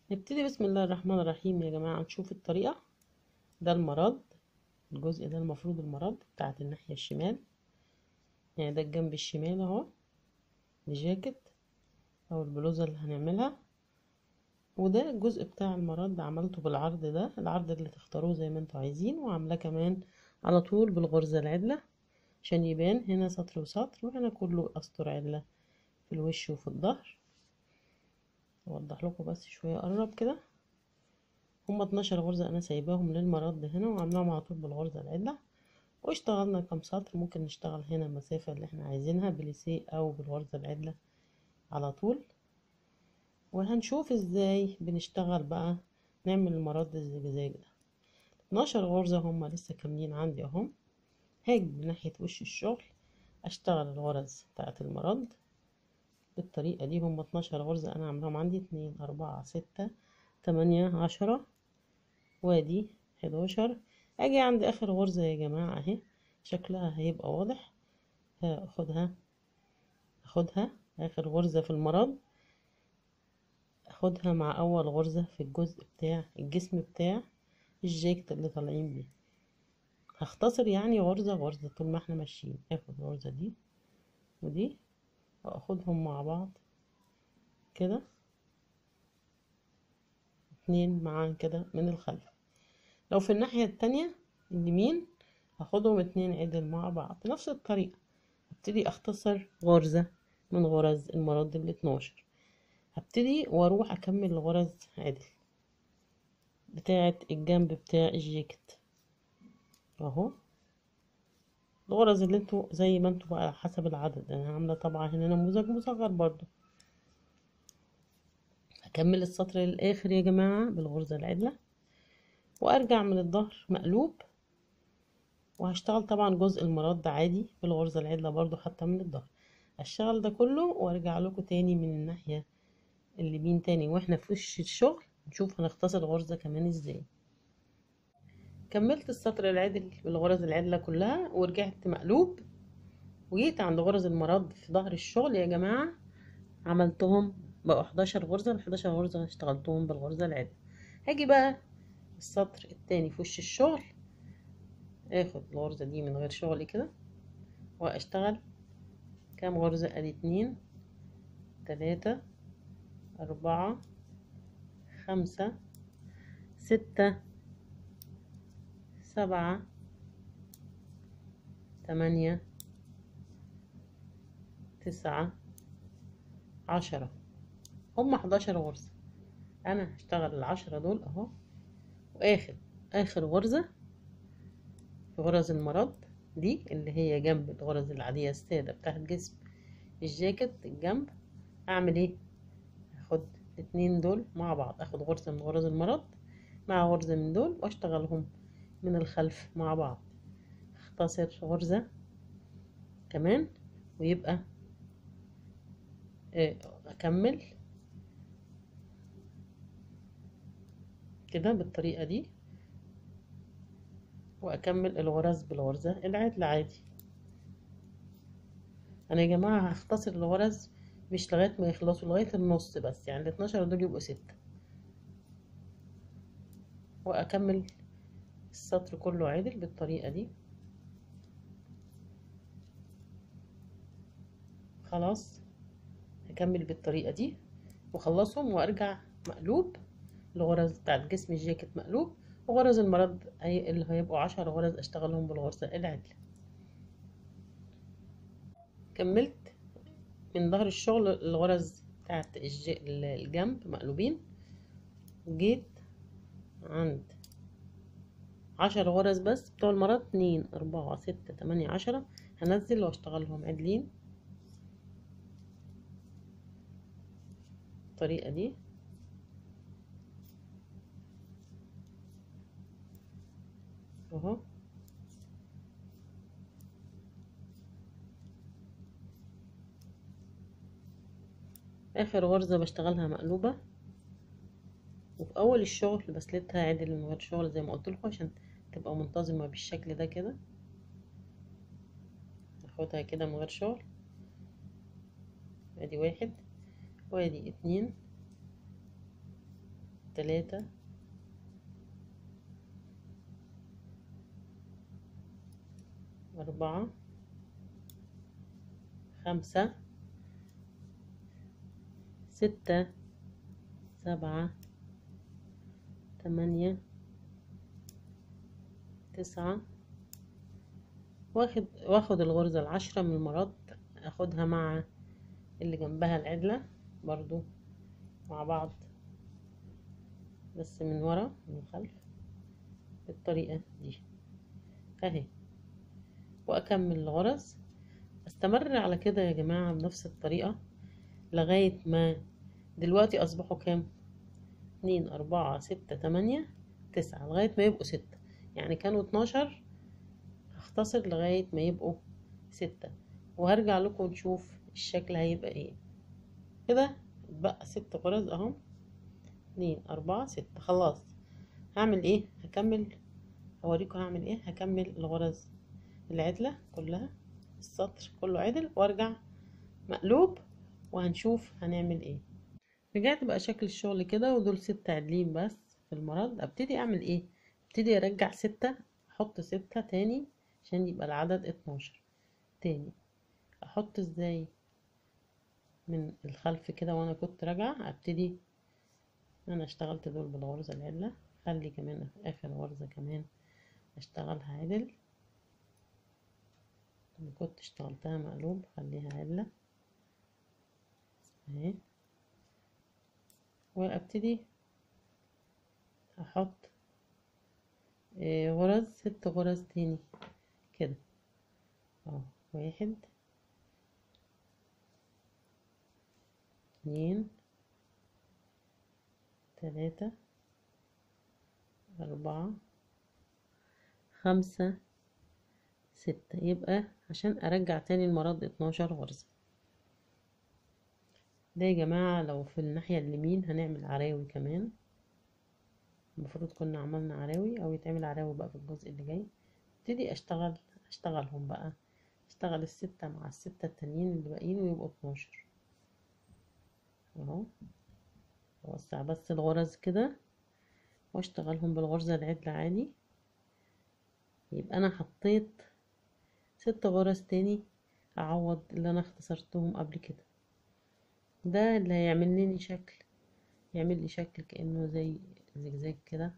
نبتدي بسم الله الرحمن الرحيم يا جماعة نشوف الطريقة ده المرض الجزء ده المفروض المرض بتاعت الناحية الشمال يعني ده الجنب الشمال اهو الجاكيت او البلوزة اللي هنعملها وده الجزء بتاع المرض عملته بالعرض ده العرض اللي تختاروه زي ما انتوا عايزين وعاملاه كمان على طول بالغرزة العدلة عشان يبان هنا سطر وسطر وهنا كله اسطر عدلة في الوش وفي الظهر اوضح لكم بس شوية اقرب كده هما 12 غرزة انا سايباهم للمرض هنا وعاملاهم على طول بالغرزة العدلة واشتغلنا كام سطر ممكن نشتغل هنا المسافة اللي احنا عايزينها بليسيه او بالغرزة العدلة على طول وهنشوف ازاي بنشتغل بقى نعمل المرض الزجزاج ده 12 غرزة هما لسه كاملين عندي اهم هاجي ناحية وش الشغل اشتغل الغرز بتاعت المرض بالطريقة دي هما 12 غرزة انا عاملاهم عندي اتنين اربعة ستة تمانية عشرة وادي حداشر اجي عند اخر غرزة يا جماعة اهي شكلها هيبقى واضح هاخدها اخدها اخر غرزة في المرض اخدها مع اول غرزة في الجزء بتاع الجسم بتاع الجاكيت اللي طالعين بيه هختصر يعني غرزة غرزة طول ما احنا ماشيين اخد الغرزة دي ودي واخدهم مع بعض كده اتنين معاً كده من الخلف لو في الناحية التانية اليمين هاخدهم اتنين عدل مع بعض نفس الطريقة هبتدي اختصر غرزة من غرز المرض الاتناشر هبتدي واروح اكمل الغرز عدل بتاعة الجنب بتاع الجاكيت اهو الغرز اللي انتوا زي ما انتوا بقى على حسب العدد انا عاملة طبعا هنا نموذج مصغر برضو هكمل السطر للاخر يا جماعة بالغرزة العدلة وارجع من الظهر مقلوب وهشتغل طبعا جزء المرد عادي بالغرزة العدلة برضو حتى من الظهر هشتغل ده كله وارجع لكم تاني من الناحية اليمين تاني واحنا في وش الشغل نشوف هنختصر غرزة كمان ازاي كملت السطر العدل بالغرز العدلة كلها ورجعت مقلوب وجيت عند غرز المرض في ظهر الشغل يا جماعة عملتهم بقوا 11 غرزة ال 11 غرزة اشتغلتهم بالغرزة العدلة هاجي بقى السطر التاني في وش الشغل اخد الغرزة دي من غير شغل كده واشتغل كام غرزة ادي اتنين تلاتة اربعة خمسة ستة سبعة تمانية تسعة عشرة هما حداشر غرزة انا هشتغل العشرة دول اهو واخد اخر غرزة في غرز المرض دي اللي هي جنب الغرز العادية السادة بتاعت جسم الجاكيت الجنب اعمل ايه اخد الاتنين دول مع بعض اخد غرزة من غرز المرض مع غرزة من دول واشتغلهم من الخلف مع بعض اختصر غرزة كمان ويبقى اكمل كده بالطريقة دي واكمل الغرز بالغرزة العدل عادي انا يا جماعة هختصر الغرز مش لغاية ما يخلصوا لغاية النص بس يعني الاتناشر دول يبقوا ستة واكمل السطر كله عدل بالطريقة دي خلاص هكمل بالطريقة دي وخلصهم وارجع مقلوب الغرز بتاعت جسم الجاكيت مقلوب وغرز المرض اللي هيبقوا عشر غرز اشتغلهم بالغرزة العدلة كملت من ظهر الشغل الغرز بتاعت الجنب مقلوبين وجيت عند عشر غرز بس بتوع المرض اتنين اربعة ستة تمانية عشرة هنزل واشتغلهم عدلين الطريقة دي اهو اخر غرزة بشتغلها مقلوبة وفي اول الشغل بسلتها عدل من غير شغل زي ما قلت لكم عشان تبقى منتظمة بالشكل ده كده اخدها كده من غير شغل ادي واحد وادي اتنين تلاتة أربعة خمسة ستة سبعة تمانية تسعة واخد واخد الغرزة العشرة من المرد اخدها مع اللي جنبها العدلة برضو مع بعض بس من ورا من الخلف بالطريقة دي اهي واكمل الغرز استمر على كده يا جماعة بنفس الطريقة لغاية ما دلوقتي اصبحوا كام اتنين اربعة ستة تمانية تسعة لغاية ما يبقوا ستة يعني كانوا اتناشر هختصر لغاية ما يبقوا ستة وهرجع لكم نشوف الشكل هيبقى ايه كده بقى ست غرز اهو اتنين اربعة ستة خلاص هعمل ايه هكمل هوريكم هعمل ايه هكمل الغرز العدلة كلها السطر كله عدل وارجع مقلوب وهنشوف هنعمل ايه رجعت بقى شكل الشغل كده ودول ستة عدلين بس في المرض ابتدي اعمل ايه ابتدي ارجع ستة احط ستة تاني عشان يبقى العدد اتناشر تاني احط ازاي من الخلف كده وانا كنت راجعة ابتدي انا اشتغلت دول بالغرزة العدلة خلي كمان في اخر غرزة كمان اشتغلها عدل اللي كنت اشتغلتها مقلوب خليها عدلة اهي وابتدي احط اه غرز ست غرز تاني كده اهو واحد اتنين تلاتة أربعة خمسة ستة يبقى عشان أرجع تاني المرض اتناشر غرزة ده يا جماعة لو في الناحية اليمين هنعمل عراوي كمان المفروض كنا عملنا عراوي أو يتعمل عراوي بقى في الجزء اللي جاي ابتدي أشتغل أشتغلهم بقى أشتغل الستة مع الستة التانيين اللي باقيين ويبقوا اتناشر اهو اوسع بس الغرز كده واشتغلهم بالغرزة العدلة عادي يبقى انا حطيت ست غرز تاني اعوض اللي انا اختصرتهم قبل كده ده اللي هيعمل لي شكل يعمل لي شكل كأنه زي زجزاج كده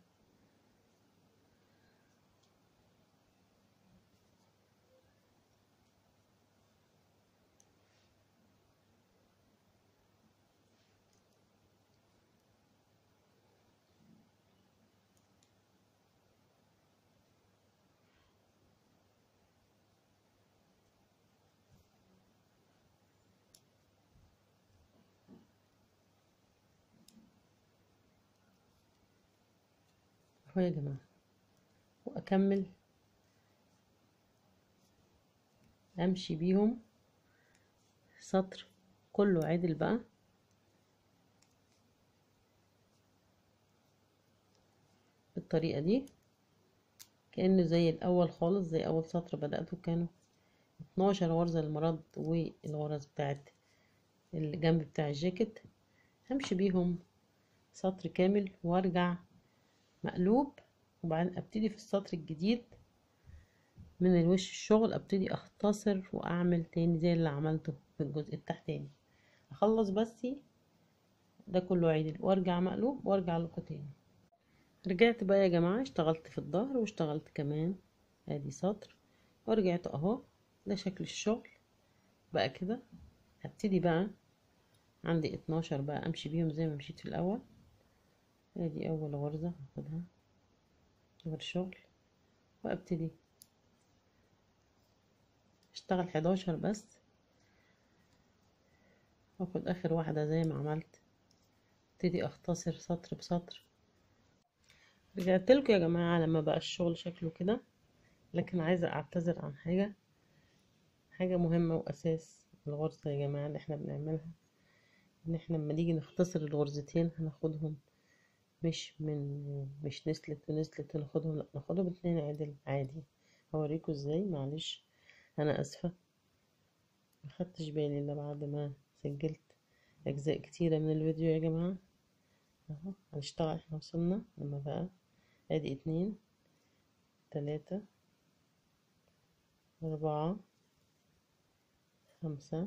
اهو يا جماعة واكمل امشي بيهم سطر كله عدل بقى بالطريقة دي كأنه زي الأول خالص زي أول سطر بدأته كانوا اتناشر غرزة للمرض والغرز بتاعت الجنب بتاع الجاكيت همشي بيهم سطر كامل وارجع مقلوب وبعدين ابتدي في السطر الجديد من الوش الشغل ابتدي اختصر واعمل تاني زي اللي عملته في الجزء التحتاني اخلص بس ده كله عدل وارجع مقلوب وارجع لكم تاني رجعت بقى يا جماعة اشتغلت في الظهر واشتغلت كمان ادي سطر ورجعت اهو ده شكل الشغل بقى كده هبتدي بقى عندي اتناشر بقى امشي بيهم زي ما مشيت في الاول ادي اول غرزة هاخدها غير شغل وابتدي اشتغل حداشر بس واخد اخر واحدة زي ما عملت ابتدي اختصر سطر بسطر رجعت لكم يا جماعة لما بقى الشغل شكله كده لكن عايزة اعتذر عن حاجة حاجة مهمة واساس الغرزة يا جماعة اللي احنا بنعملها ان احنا لما نيجي نختصر الغرزتين هناخدهم مش من مش نسلت ونسلت وناخدهم لا ناخدهم اتنين عدل عادي هوريكم ازاي معلش انا اسفة مخدتش بالي الا بعد ما سجلت اجزاء كتيرة من الفيديو يا جماعة اهو هنشتغل احنا وصلنا لما بقى ادي اتنين تلاتة أربعة خمسة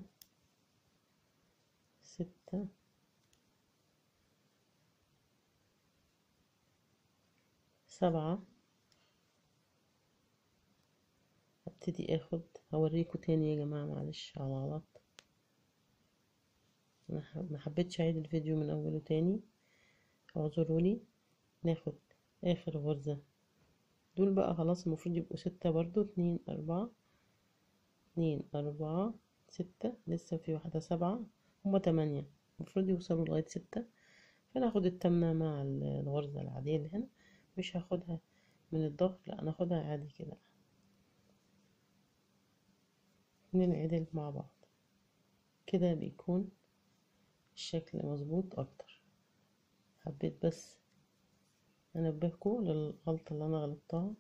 ستة سبعة ابتدي اخد هوريكم تاني يا جماعة معلش على غلط انا ما حبيتش اعيد الفيديو من اوله تاني اعذروني ناخد اخر غرزة دول بقى خلاص المفروض يبقوا ستة برضو اتنين اربعة اتنين اربعة ستة لسه في واحدة سبعة هما تمانية المفروض يوصلوا لغاية ستة فانا هاخد التامنة مع الغرزة العادية اللي هنا مش هاخدها من الظهر لا انا هاخدها عادي كده ننعدل مع بعض كده بيكون الشكل مظبوط اكتر حبيت بس انبهكم للغلطة اللي انا غلطتها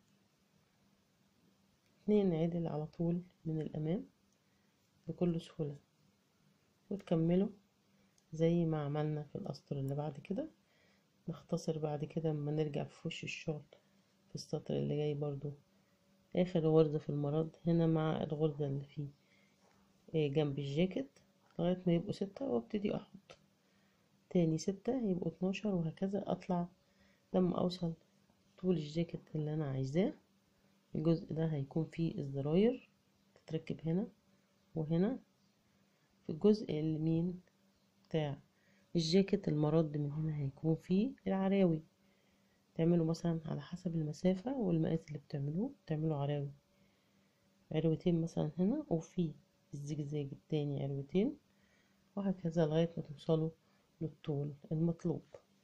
اتنين عدل على طول من الامام بكل سهولة وتكملوا زي ما عملنا في الاسطر اللي بعد كده نختصر بعد كده اما نرجع في وش الشغل في السطر اللي جاي برضو اخر غرزة في المرض هنا مع الغرزة اللي فيه جنب الجاكيت لغاية ما يبقوا ستة وابتدي احط تاني ستة يبقوا اتناشر وهكذا اطلع لما اوصل طول الجاكيت اللي انا عايزاه الجزء ده هيكون فيه الزراير تتركب هنا وهنا في الجزء اليمين بتاع الجاكيت المرد من هنا هيكون فيه العراوي تعملوا مثلا على حسب المسافة والمقاس اللي بتعملوه تعملوا عراوي عروتين مثلا هنا وفي الزجزاج التاني عروتين وهكذا لغاية ما توصلوا للطول المطلوب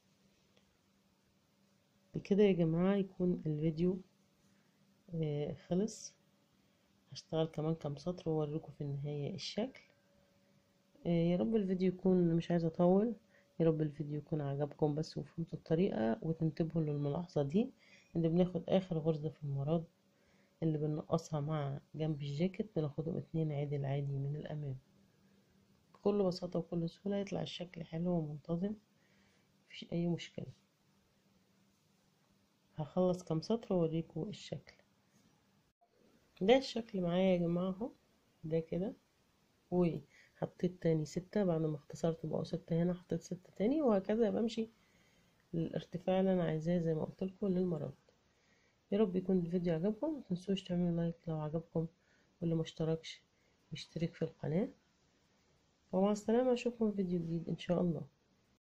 بكده يا جماعة يكون الفيديو آه خلص هشتغل كمان كام سطر واوريكم في النهاية الشكل آه يا رب الفيديو يكون مش عايزة اطول يا رب الفيديو يكون عجبكم بس وفهمتوا الطريقة وتنتبهوا للملاحظة دي اللي بناخد اخر غرزة في المراد اللي بنقصها مع جنب الجاكيت بناخدهم اتنين عدل عادي من الامام بكل بساطة وكل سهولة يطلع الشكل حلو ومنتظم مفيش اي مشكلة هخلص كام سطر واوريكم الشكل ده الشكل معايا يا جماعة اهو ده كده وحطيت تاني ستة بعد ما اختصرت بقوا ستة هنا حطيت ستة تاني وهكذا بمشي للارتفاع اللي انا عايزاه زي ما قلت لكم للمرات يا رب يكون الفيديو عجبكم متنسوش تعملوا لايك لو عجبكم واللي مشتركش يشترك في القناة ومع السلامة اشوفكم في فيديو جديد ان شاء الله